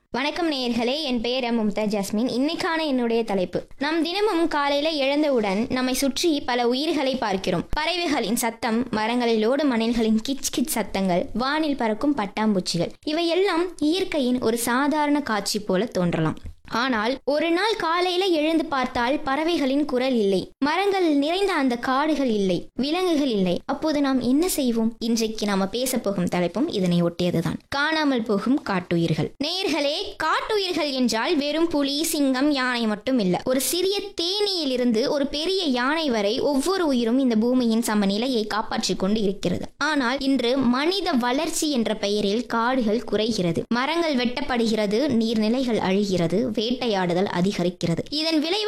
வணக்கம் நேயர்களே என் பெயர் எம் மும்தா ஜாஸ்மின் இன்னைக்கான என்னுடைய தலைப்பு நாம் தினமும் காலையில எழுந்தவுடன் நம்மை சுற்றி பல உயிர்களை பார்க்கிறோம் பறவைகளின் சத்தம் மரங்களில் ஓடும் மணல்களின் கிச் கிச் சத்தங்கள் வானில் பறக்கும் பட்டாம்பூச்சிகள் இவையெல்லாம் இயற்கையின் ஒரு சாதாரண காட்சி போல தோன்றலாம் ஆனால் ஒரு நாள் காலையில எழுந்து பார்த்தால் பறவைகளின் குரல் இல்லை மரங்கள் நிறைந்த அந்த காடுகள் இல்லை விலங்குகள் இல்லை அப்போது நாம் என்ன செய்வோம் இன்றைக்கு நாம பேச போகும் தலைப்பும் இதனை ஒட்டியதுதான் காணாமல் போகும் காட்டுயிர்கள் நேயர்களே காட்டுயிர்கள் என்றால் வெறும் புலி சிங்கம் யானை மட்டும் இல்ல ஒரு சிறிய தேனீயில் இருந்து ஒரு பெரிய யானை வரை ஒவ்வொரு உயிரும் இந்த பூமியின் சமநிலையை காப்பாற்றிக் கொண்டு இருக்கிறது ஆனால் இன்று மனித வளர்ச்சி என்ற பெயரில் காடுகள் குறைகிறது மரங்கள் வெட்டப்படுகிறது நீர்நிலைகள் அழிகிறது வேட்டையாடுதல் அதிகரிக்கிறது இதன் விளைவாக